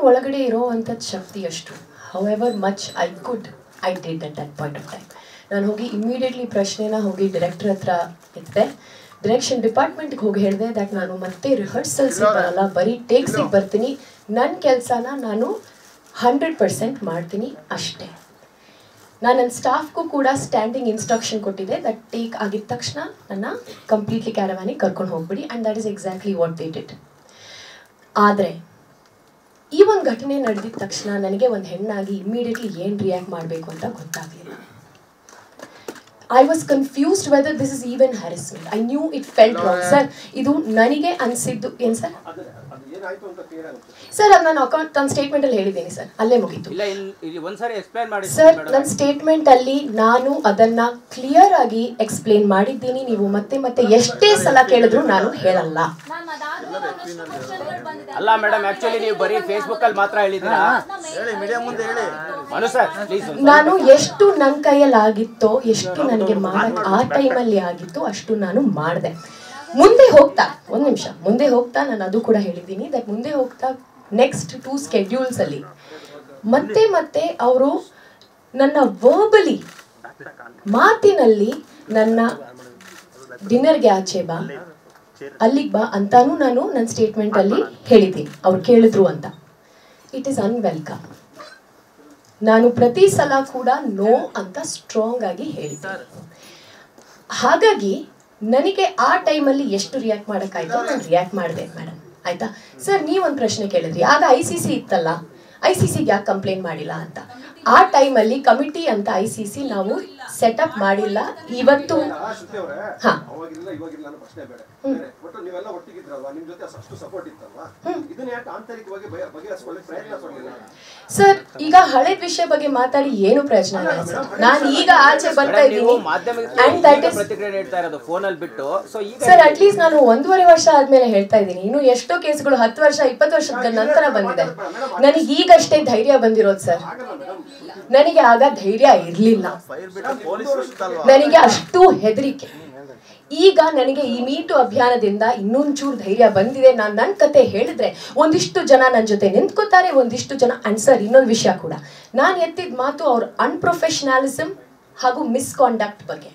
ಒಳಗಡೆ ಇರೋವಂಥದ್ದು ಶಕ್ತಿ ಅಷ್ಟು however much I could I did at that point of time ನಾನು ಹೋಗಿ ಇಮಿಡಿಯೇಟ್ಲಿ ಪ್ರಶ್ನೆನ ಹೋಗಿ ಡೈರೆಕ್ಟರ್ ಹತ್ರ ಎತ್ತಿದೆ ಡೈರೆಕ್ಷನ್ ಡಿಪಾರ್ಟ್ಮೆಂಟ್ಗೆ ಹೋಗಿ ಹೇಳಿದೆ ದಟ್ ನಾನು ಮತ್ತೆ ರಿಹರ್ಸಲ್ಸಿಗೆ ಬರಲ್ಲ ಬರೀ ಟೇಕ್ಸಿಗೆ ಬರ್ತೀನಿ ನನ್ನ ಕೆಲಸನ ನಾನು ಹಂಡ್ರೆಡ್ ಪರ್ಸೆಂಟ್ ಮಾಡ್ತೀನಿ ಅಷ್ಟೇ ನಾನು ನನ್ನ ಸ್ಟಾಫ್ಗೂ ಕೂಡ ಸ್ಟ್ಯಾಂಡಿಂಗ್ ಇನ್ಸ್ಟ್ರಕ್ಷನ್ ಕೊಟ್ಟಿದ್ದೆ ದಟ್ ಟೇಕ್ ಆಗಿದ ತಕ್ಷಣ ನನ್ನ ಕಂಪ್ಲೀಟ್ಲಿ ಕ್ಯಾರವಾನಿಗೆ ಕರ್ಕೊಂಡು ಹೋಗ್ಬಿಡಿ and that is exactly what they did ಆದರೆ ಈ ಒಂದು ಘಟನೆ ನಡೆದಿದ ತಕ್ಷಣ ನನಗೆ ಒಂದು ಹೆಣ್ಣಾಗಿ ಇಮಿಡಿಯೇಟ್ಲಿ ಏನು ರಿಯಾಕ್ಟ್ ಮಾಡಬೇಕು ಅಂತ ಗೊತ್ತಾಗಲಿಲ್ಲ I was confused whether this is even harassment I knew it felt wrong sir ಇದು ನನಗೆ ಅನಿಸಿದ್ದು ಏನು ಸರ್ ಅದು ಅದು ಏನಾಯ್ತು ಅಂತ ಕ್ಲಿಯರ್ ಆಗುತ್ತೆ ಸರ್ ಅದು ನಾನು ಅಕೌಂಟ್ ನನ್ನ ಸ್ಟೇಟ್ಮೆಂಟಲ್ಲಿ ಹೇಳಿದ್ದೀನಿ ಸರ್ ಅಲ್ಲೇ ಮುಗೀತು ಇಲ್ಲ ಇಲ್ಲಿ ಇಲ್ಲಿ ಒಂದ್ಸಾರಿ ಎಕ್ಸ್ಪ್ಲೈನ್ ಮಾಡಿ ಸರ್ ಮೇಡಮ್ ನನ್ನ ಸ್ಟೇಟ್ಮೆಂಟ್ ಅಲ್ಲಿ ನಾನು ಅದನ್ನ ಕ್ಲಿಯರ್ ಆಗಿ ಎಕ್ಸ್ಪ್ಲೇನ್ ಮಾಡಿದ್ದೀನಿ ನೀವು ಮತ್ತೆ ಮತ್ತೆ ಎಷ್ಟೇ ಸಲ ಕೇಳಿದ್ರು ನಾನು ಹೇಳಲ್ಲ ಅಲ್ಲ ಮೇಡಮ್ ಆಕ್ಚುಲಿ ನೀವು ಬರೀ ಫೇಸ್ಬುಕ್ ಅಲ್ಲಿ ಮಾತ್ರ ಹೇಳಿದ್ದೀರಾ ಹೇಳಿ ಮೀಡಿಯಾ ಮುಂದೆ ಹೇಳಿ ಮನು ಸರ್ ಪ್ಲೀಸ್ ನಾನು ಎಷ್ಟು ನನ್ನ ಕೈಯಲ್ಲಿ ಆಗಿತ್ತೋ ಎಷ್ಟು ನನಗೆ ಮಾಡಕ್ ಆ ಟೈಮಲ್ಲಿ ಆಗಿತ್ತೋ ಅಷ್ಟು ನಾನು ಮಾಡಿದೆ ಮುಂದೆ ಹೋಗ್ತಾ ಒಂದು ನಿಮಿಷ ಮುಂದೆ ಹೋಗ್ತಾ ನಾನು ಅದು ಕೂಡ ಹೇಳಿದ್ದೀನಿ ದಟ್ ಮುಂದೆ ಹೋಗ್ತಾ ನೆಕ್ಸ್ಟ್ ಟೂ ಸ್ಕೆಡ್ಯೂಲ್ಸ್ ಅಲ್ಲಿ ಮತ್ತೆ ಮತ್ತೆ ಅವರು ನನ್ನ ವರ್ಬಲಿ ಮಾತಿನಲ್ಲಿ ನನ್ನ ಡಿನ್ನರ್ಗೆ ಆಚೆ ಬಾ ಅಲ್ಲಿಗೆ ಬಾ ಅಂತಾನು ನಾನು ನನ್ನ ಸ್ಟೇಟ್ಮೆಂಟ್ ಅಲ್ಲಿ ಹೇಳಿದ್ದೀನಿ ಅವ್ರು ಕೇಳಿದ್ರು ಅಂತ ಇಟ್ ಈಸ್ ಅನ್ವೆಲ್ಕಮ್ ನಾನು ಪ್ರತಿ ಸಲ ಕೂಡ ನೋ ಅಂತ ಸ್ಟ್ರಾಂಗ್ ಆಗಿ ಹೇಳಿದ್ದೆ ಹಾಗಾಗಿ ನನಗೆ ಆ ಟೈಮಲ್ಲಿ ಎಷ್ಟು ರಿಯಾಕ್ಟ್ ಮಾಡೋಕ್ಕಾಯ್ತು ನಾನು ರಿಯಾಕ್ಟ್ ಮಾಡಿದೆ ಮೇಡಮ್ ಆಯ್ತಾ ಸರ್ ನೀವೊಂದು ಪ್ರಶ್ನೆ ಕೇಳಿದ್ರಿ ಆಗ ಐ ಸಿ ಸಿ ಇತ್ತಲ್ಲ ಐ ಸಿ ಸಿಗೆ ಯಾಕೆ ಕಂಪ್ಲೇಂಟ್ ಮಾಡಿಲ್ಲ ಅಂತ ಆ ಟೈಮಲ್ಲಿ ಕಮಿಟಿ ಅಂತ ಐ ಸಿ ಸಿ ನಾವು ಸೆಟಪ್ ಮಾಡಿಲ್ಲ ಇವತ್ತು ಶ್ರುತಿ ಅವರೇ ಹಾ. ಅವಾಗಿಲ್ಲ ಇವಾಗಿಲ್ಲ ಅನ್ನೋ ಪ್ರಶ್ನೆ ಬೇಡ ಬೇರೆ. ಒಟ್ಟು ನೀವೆಲ್ಲ ಒಟ್ಟಿಗಿದ್ರಲ್ವಾ ನಿಮ್ ಜೊತೆ ಅಷ್ಟು ಸಪೋರ್ಟ್ ಇತ್ತಲ್ವಾ ಇದನ್ನ ಯಾಕೆ ಆಂತರಿಕವಾಗಿ ಬಗೆ- ಬಗೆಹರಿಸ್ಕೊಳ್ಳಿ ಪ್ರಯತ್ನ ಪಡಲಿಲ್ಲ ಸರ್ ಈಗ ಹಳೆ ವಿಷಯ ಬಗ್ಗೆ ಮಾತಾಡಿ ಏನು ಪ್ರಯೋಜನ ಇಲ್ಲ ಸರ್ ನಾನು ಈಗ ಆಚೆ ಬರ್ತಾ ಮೇಡಮ್ ನೀವು ಇದ್ದೀನಿ ಮಾಧ್ಯಮಕ್ಕೆ ಅಂಡ್ ದಟ್ ಈಗ ಇಸ್ ಪ್ರತಿಕ್ರಿಯೆ ನೀಡ್ತಾ ಇರೋದು ಫೋನ್ ಅಲ್ಲಿ ಬಿಟ್ಟು ಸೊ ಈಗ ಸರ್ ಅಟ್ಲೀಸ್ಟ್ ನಾನು ಒಂದೂವರೆ ವರ್ಷ ಆದ್ಮೇಲೆ ಹೇಳ್ತಾ ಇದ್ದೀನಿ ಇನ್ನು ಎಷ್ಟೋ ಕೇಸ್ಗಳು ಹತ್ತು ವರ್ಷ ಇಪ್ಪತ್ತು ವರ್ಷದ ನಂತರ ಬಂದಿದೆ ನನಗೆ ಈಗಷ್ಟೇ ಧೈರ್ಯ ಬಂದಿರೋದು ಸರ್ ನನಗೆ ಆಗ ಧೈರ್ಯ ಇರಲಿಲ್ಲ ಫೈರ್ ಬಿಟ್ಟು ಪೊಲೀಸ್ ನನಗೆ ಅಷ್ಟು ಹೆದರಿಕೆ ಈಗ ನನಗೆ ಈ ಮೀಟು ಅಭಿಯಾನದಿಂದ ಇನ್ನೊಂಚೂರು ಧೈರ್ಯ ಬಂದಿದೆ ನಾನು ನನ್ನ ಕತೆ ಹೇಳಿದ್ರೆ ಒಂದಿಷ್ಟು ಜನ ನನ್ನ ಜೊತೆ ನಿಂತ್ಕೋತಾರೆ ಒಂದಿಷ್ಟು ಜನ ಅಂಡ್ ಸರ್ ಇನ್ನೊಂದು ವಿಷಯ ಕೂಡ ನಾನು ಎತ್ತಿದ ಮಾತು ಅವ್ರ ಅನ್ಪ್ರೊಫೆಷನಾಲಿಸಮ್ ಹಾಗೂ ಮಿಸ್ಕಾಂಡಕ್ಟ್ ಬಗ್ಗೆ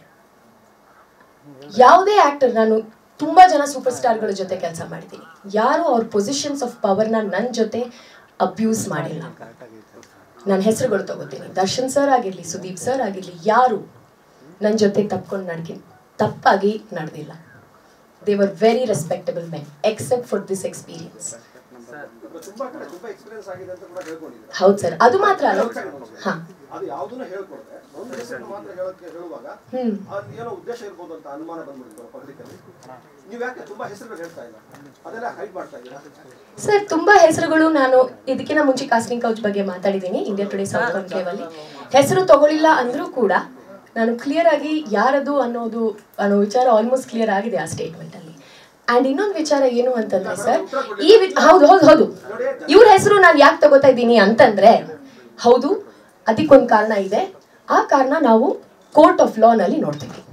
ಯಾವುದೇ ಆಕ್ಟರ್ ನಾನು ತುಂಬಾ ಜನ ಸೂಪರ್ ಸ್ಟಾರ್ಗಳ ಜೊತೆ ಕೆಲಸ ಮಾಡಿದ್ದೀನಿ ಯಾರು ಅವ್ರ ಪೊಸಿಷನ್ಸ್ ಆಫ್ ಪವರ್ನ ನನ್ನ ಜೊತೆ ಅಬ್ಯೂಸ್ ಮಾಡಿಲ್ಲ ನನ್ನ ಹೆಸರುಗಳು ತಗೋತೀನಿ ದರ್ಶನ್ ಸರ್ ಆಗಿರ್ಲಿ ಸುದೀಪ್ ಸರ್ ಆಗಿರ್ಲಿ ಯಾರು ನನ್ನ ಜೊತೆ ತಪ್ಕೊಂಡು ನಡ್ಕಿ ತಪ್ಪಾಗಿ ನಡೆದಿಲ್ಲ they were very respectable men except for this experience ತುಂಬಾ ಕಡೆ ತುಂಬಾ ಎಕ್ಸ್ಪೀರಿಯನ್ಸ್ ಆಗಿದೆ ಅಂತ ಕೂಡ ಹೇಳ್ಕೊಂಡಿದ್ರು ಹೌದು ಸರ್ ಅದು ಮಾತ್ರ ಅಲ್ಲ ಹಾ ಅದು ಯಾವ್ದನ್ನ ಹೇಳ್ಕೊಡ್ದೆ ಒಂದು ಹೆಸರು ಮಾತ್ರ ಹೇಳಕ್ಕೆ ಹೇಳುವಾಗ ಹ್ಮ್ ಅದು ಏನೋ ಉದ್ದೇಶ ಇರ್ಬೋದು ಅಂತ ಅನುಮಾನ ಬಂದ್ಬಿಡ್ತು ಪಬ್ಲಿಕ್ ಅಲ್ಲಿ ನೀವು ಯಾಕೆ ತುಂಬಾ ಹೆಸರುಗಳು ಹೇಳ್ತಾ ಇಲ್ಲ ಅದೆಲ್ಲ ಹೈಡ್ ಮಾಡ್ತಾ ಇದ್ದೀರಾ ಸರ್ ತುಂಬಾ ಹೆಸರುಗಳು ನಾನು ಇದಕ್ಕಿಂತ ಮುಂಚೆ ಕಾಸ್ಟಿಂಗ್ ಕೌಚ್ ಬಗ್ಗೆ ಮಾತಾಡಿದ್ದೀನಿ ಇಂಡಿಯಾ ಟುಡೇ ಸೌತ್ ಕಾನ್ಕ್ಲೇವ್ ಅಲ್ಲಿ ಹೆಸರು ತಗೊಳ್ಳಿಲ್ಲ ಅಂದ್ರೂ ಕೂಡ ನಾನು ಕ್ಲಿಯರ್ ಆಗಿ ಯಾರದು ಅನ್ನೋದು ಅನ್ನೋ ವಿಚಾರ ಆಲ್ಮೋಸ್ಟ್ ಕ್ಲಿಯರ್ ಆಗಿದೆ ಆ ಸ್ಟೇಟ್ಮೆಂಟ್ ಅಲ್ಲಿ ಅಂಡ್ ಇನ್ನೊಂದು ವಿಚಾರ ಏನು ಅಂತಂದ್ರೆ ಸರ್ ಈ ವಿ- ಹೌದು ಹೌದು ಹೌದು ಇವ್ರ ಹೆಸರು ನಾನು ಯಾಕೆ ತಗೋತಾ ಇದ್ದೀನಿ ಅಂತಂದ್ರೆ ಹೌದು ಅದಕ್ಕೊಂದು ಕಾರಣ ಇದೆ ಆ ಕಾರಣ ನಾವು ಕೋರ್ಟ್ ಆಫ್ ಲಾ ನಲ್ಲಿ ನೋಡ್ತೀವಿ